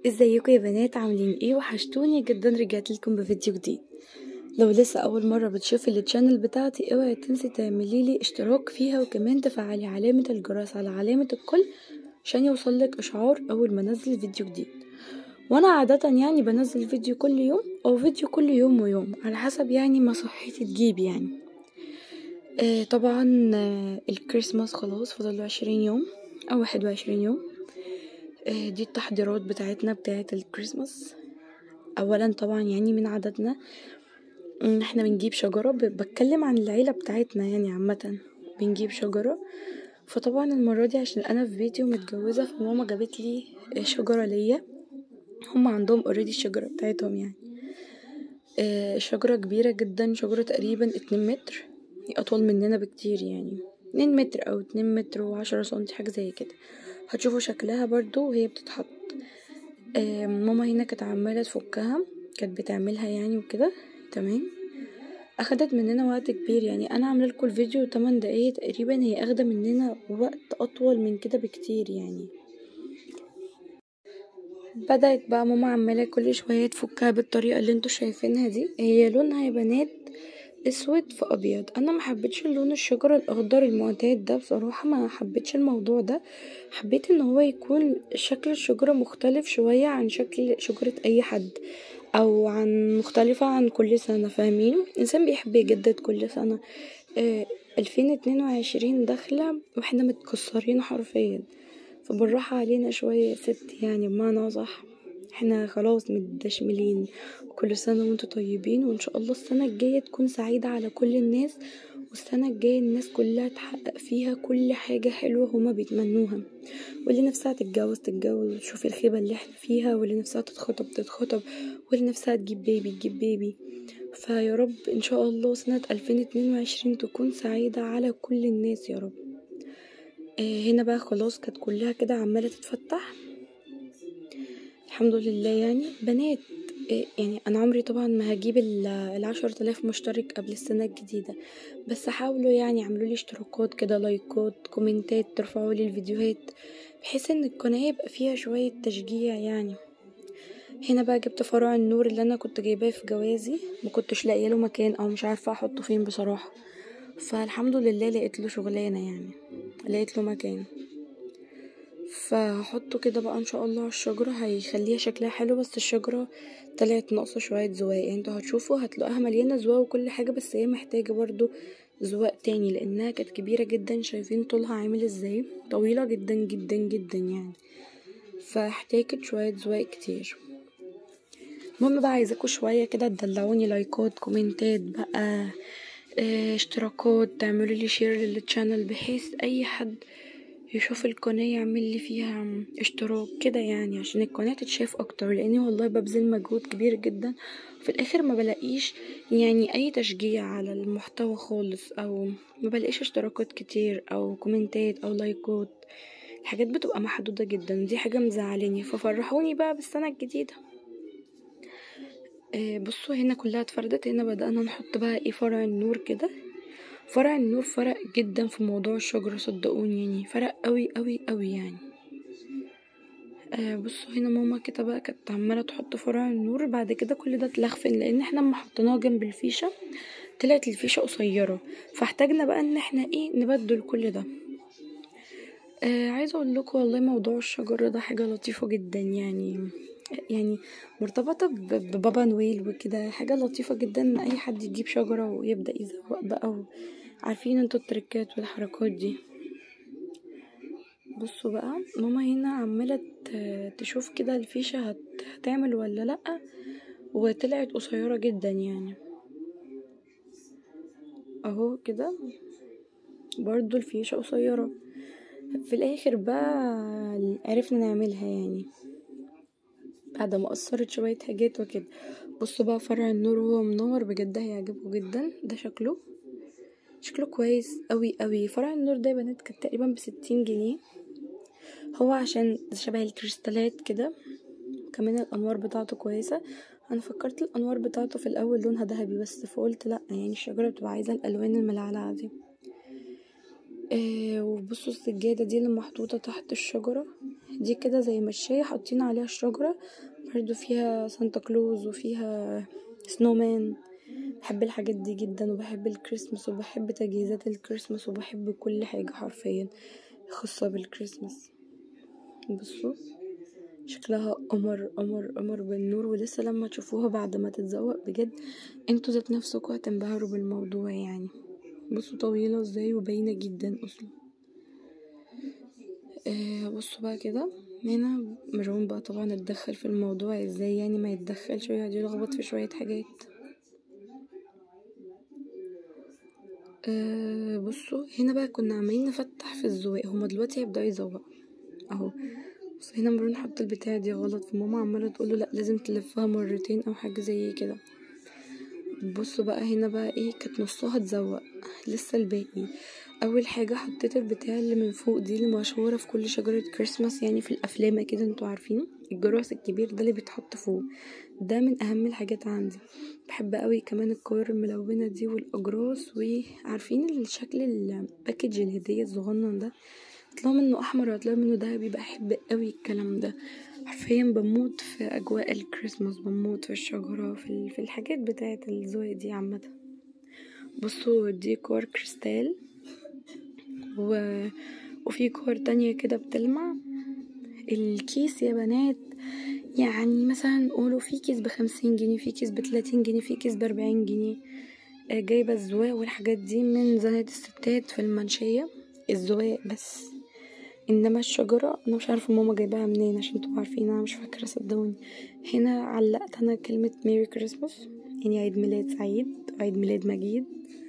ازيكم يا بنات عاملين ايه وحشتوني جدا رجعت لكم بفيديو جديد لو لسه اول مره بتشوفي التشانل بتاعتي اوعي تنسي تعملي لي اشتراك فيها وكمان تفعلي علامه الجرس على علامه الكل عشان يوصلك اشعار اول ما انزل فيديو جديد وانا عاده يعني بنزل فيديو كل يوم او فيديو كل يوم ويوم على حسب يعني ما صحتي تجيب يعني آه طبعا آه الكريسماس خلاص فضل عشرين يوم او واحد وعشرين يوم آه دي التحضيرات بتاعتنا بتاعت الكريسماس اولا طبعا يعني من عددنا ان احنا بنجيب شجرة ب- بتكلم عن العيلة بتاعتنا يعني عامة بنجيب شجرة فطبعا المرة دي عشان انا في بيتي ومتجوزة فماما جابت لي شجرة ليا هم عندهم اوريدي الشجرة بتاعتهم يعني آه، شجرة كبيرة جدا شجرة تقريبا اتنين متر هي أطول مننا بكتير يعني اتنين متر أو اتنين متر وعشرة سنتي حاجة زي كده هتشوفوا شكلها برضو وهي بتتحط آه، ماما هنا كانت عمالة تفكها كانت بتعملها يعني وكده تمام أخدت مننا وقت كبير يعني أنا عاملة لكم الفيديو 8 دقايق تقريبا هي أخدة مننا وقت أطول من كده بكتير يعني بدأت بقى ماما عمالة كل شوية تفكها بالطريقة اللي انتوا شايفينها دي هي لونها يا بنات اسود في ابيض انا ما حبيتش اللون الشجر الاخضر المعتاد ده بصراحة ما حبيتش الموضوع ده حبيت ان هو يكون شكل الشجرة مختلف شوية عن شكل شجرة اي حد او عن مختلفة عن كل سنة فاهمين الانسان بيحب يجدد كل سنة الفين اتنين وعشرين داخلة واحنا متكسرين حرفيا فبالراحة علينا شوية يا ست يعني بمعنى صح احنا خلاص متدشملين كل سنة وانتوا طيبين وان شاء الله السنة الجاية تكون سعيدة على كل الناس والسنة الجاية الناس كلها تحقق فيها كل حاجة حلوة هما بيتمنوها واللي نفسها تتجوز تتجوز وتشوف الخيبة اللي احنا فيها واللي نفسها تتخطب تتخطب واللي نفسها تجيب بيبي تجيب بيبي فيا رب ان شاء الله سنة الفين اتنين وعشرين تكون سعيدة على كل الناس يا رب آه هنا بقى خلاص كانت كلها كده عمالة تتفتح الحمد لله يعني بنات آه يعني انا عمري طبعا ما هجيب العشر تلاف مشترك قبل السنة الجديدة بس حاولوا يعني عملوا لي اشتراكات كده لايكات كومنتات ترفعوا لي الفيديوهات بحيث ان القناة يبقى فيها شوية تشجيع يعني هنا بقى جبت فرع النور اللي انا كنت جايباه في جوازي ما كنتش لاقيه له مكان او مش عارفه احطه فين بصراحه فالحمد لله لقيت له شغلانه يعني لقيت له مكان فهحطه كده بقى ان شاء الله على الشجره هيخليها شكلها حلو بس الشجره طلعت ناقصه شويه زواق يعني انتوا هتشوفوا هتلاقوها مليانه زواق وكل حاجه بس هي محتاجه برضو زواق تاني لانها كانت كبيره جدا شايفين طولها عامل ازاي طويله جدا جدا جدا يعني فاحتاجت شويه زواق كتير المهم بقى عايزاكوا شويه كده تدلعوني لايكات كومنتات بقى اه اشتراكات تعملوا لي شير للتشانل بحيث اي حد يشوف القناة يعمل لي فيها اشتراك كده يعني عشان القناة تتشاف اكتر لاني والله ببذل مجهود كبير جدا في الاخر ما بلاقيش يعني اي تشجيع على المحتوى خالص او ما بلاقيش اشتراكات كتير او كومنتات او لايكات الحاجات بتبقى محدودة جدا دي حاجة مزعلاني ففرحوني بقى بالسنة الجديدة آه بصوا هنا كلها اتفردت هنا بدأنا نحط بقى ايه فرع النور كده فرع النور فرق جدا في موضوع الشجرة صدقوني يعني فرق قوي قوي قوي يعني آه بصوا هنا ماما كده بقى كانت عمالة تحط فرع النور بعد كده كل ده اتلخفن لان احنا لما حطيناه جنب الفيشة طلعت الفيشة قصيرة فاحتاجنا بقى ان احنا ايه نبدل كل ده آه عايزة اقول لكم والله موضوع الشجرة ده حاجة لطيفة جدا يعني يعني مرتبطة ببابا نويل وكده حاجة لطيفة جدا ان اي حد يجيب شجرة ويبدأ يزوق بقى عارفين انتوا التركات والحركات دي بصوا بقى ماما هنا عمالة تشوف كده الفيشة هتعمل ولا لأ وطلعت قصيرة جدا يعني اهو كده برضو الفيشة قصيرة في الاخر بقى عرفنا نعملها يعني بعد ما قصرت شوية حاجات وكده بصوا بقى فرع النور وهو منور بجد هيعجبكم جدا ده شكله شكله كويس قوي قوي فرع النور ده يا بنات كان تقريبا بستين جنيه هو عشان شبه الكريستالات كده وكمان الانوار بتاعته كويسة انا فكرت الانوار بتاعته في الاول لونها ذهبي بس فقلت لا يعني الشجرة بتبقى عايزة الالوان الملعلعة دي آه وبصوا السجادة دي اللي محطوطة تحت الشجرة دي كده زي مشاية حاطين عليها الشجرة برضو فيها سانتا كلوز وفيها سنومان بحب الحاجات دي جدا وبحب الكريسماس وبحب تجهيزات الكريسماس وبحب كل حاجة حرفيا خاصة بالكريسماس بصوا شكلها قمر قمر قمر بالنور ولسه لما تشوفوها بعد ما تتزوق بجد انتوا ذات نفسكوا هتنبهروا بالموضوع يعني بصوا طويلة ازاي وباينة جدا اصلا آه بصوا بقى كده هنا مروان بقى طبعا اتدخل في الموضوع ازاي يعني ما يتدخلش ويقعد يلخبط في شوية حاجات أه بصوا هنا بقى كنا عمالين نفتح في الزواق هما دلوقتي هيبدأوا يزوقوا اهو بس هنا مرون حط البتاعة دي غلط فماما عمالة تقوله لأ لازم تلفها مرتين أو حاجة زي كده بصوا بقى هنا بقى ايه كانت نصها اتزوق لسه الباقي اول حاجه حطيت البتاع اللي من فوق دي اللي مشهوره في كل شجره كريسماس يعني في الافلام كده انتوا عارفين الجرس الكبير ده اللي بيتحط فوق ده من اهم الحاجات عندي بحب قوي كمان الكور الملونه دي والاجراس وعارفين الشكل الباكج الهديه الصغنن ده هتلاقوا منه احمر وهتلاقوا منه دهبي بحب قوي الكلام ده حرفيا بموت في اجواء الكريسماس بموت في الشجره في, في الحاجات بتاعه الذوق دي عامه بصوا دي كور كريستال و... وفي كور تانية كده بتلمع الكيس يا بنات يعني مثلا نقوله في كيس بخمسين جنيه في كيس بتلاتين جنيه في كيس بأربعين جنيه جايبة الزواق والحاجات دي من زنات الستات في المنشية الزواق بس انما الشجرة انا مش عارفة ماما جايباها منين عشان تبقوا عارفين انا مش فاكرة صدقوني هنا علقت انا كلمة ميري كريسماس يعني عيد ميلاد سعيد عيد ميلاد مجيد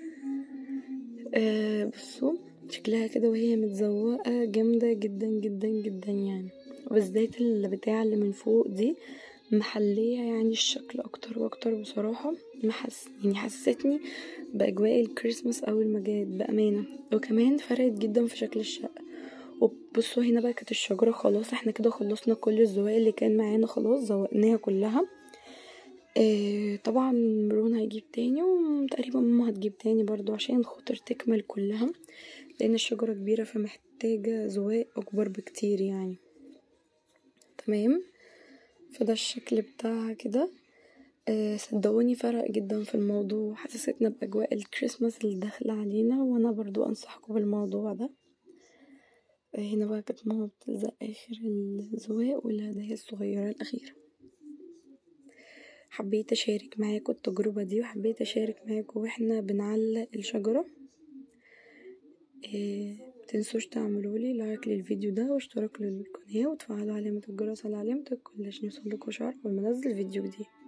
أه بصوا شكلها كده وهي متزوقة جامدة جدا جدا جدا يعني وبالذات البتاع اللي من فوق دي محلية يعني الشكل اكتر واكتر بصراحة محس يعني حسستني باجواء الكريسماس اول ما جات بامانة وكمان فرقت جدا في شكل الشقة وبصوا هنا بقى كانت الشجرة خلاص احنا كده خلصنا كل الزواق اللي كان معانا خلاص زوقناها كلها اه طبعا مرون هيجيب تاني وتقريبا ماما هتجيب تاني برضو عشان خاطر تكمل كلها لان الشجرة كبيرة فمحتاجة زواق اكبر بكتير يعني تمام فده الشكل بتاعها كده أه صدقوني فرق جدا في الموضوع حسستنا باجواء الكريسماس اللي داخله علينا وانا برضو انصحكم بالموضوع ده أه هنا بقى كانت ماما بتلزق اخر الزواق والهدايا الصغيره الاخيره حبيت اشارك معاكم التجربه دي وحبيت اشارك معاكم واحنا بنعلق الشجره أه متنسوش تعملولي لايك للفيديو ده واشتراك للقناة وتفعلوا علامة الجرس على علامة الكل عشان يوصلكوا شعر أول ما انزل فيديو جديد